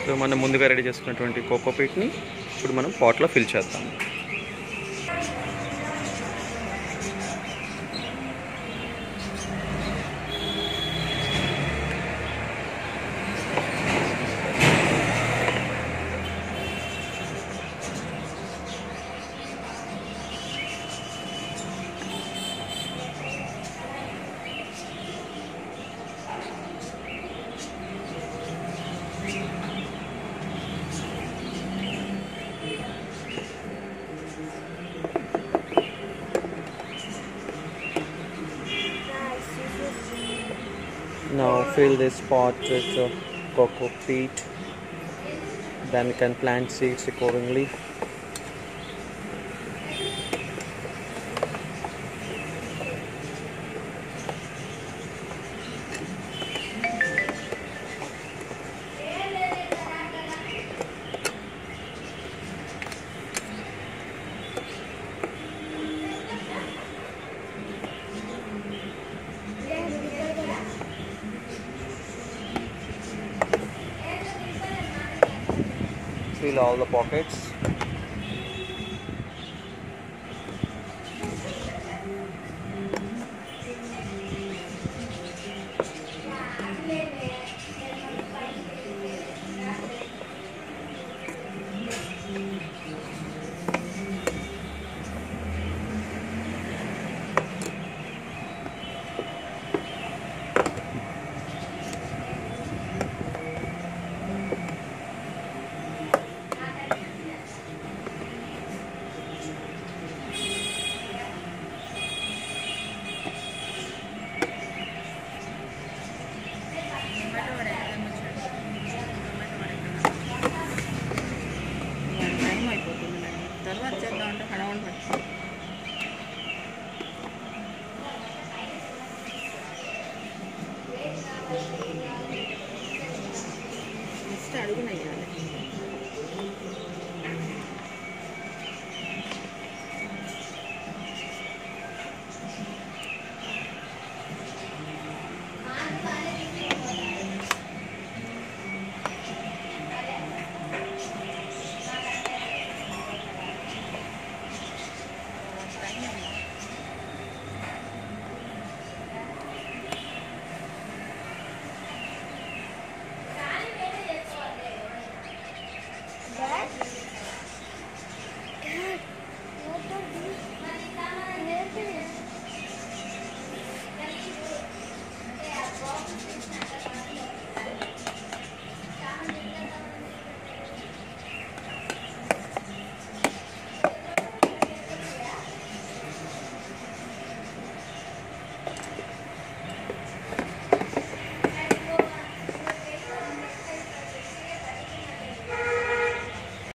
So మనం ముందుగా ready చేసుకున్నటువంటి కోకోపీట్ని ఇప్పుడు మనం పాట్లో ఫిల్ చేద్దాం Now fill this pot with uh, cocoa peat. Then we can plant seeds accordingly. Fill all the pockets. Time అయిపోతుంది మేడం తర్వాత చేద్దాం అంటే హడావుడి పడుతుంది నెక్స్ట్ అడుగునయ్యాలి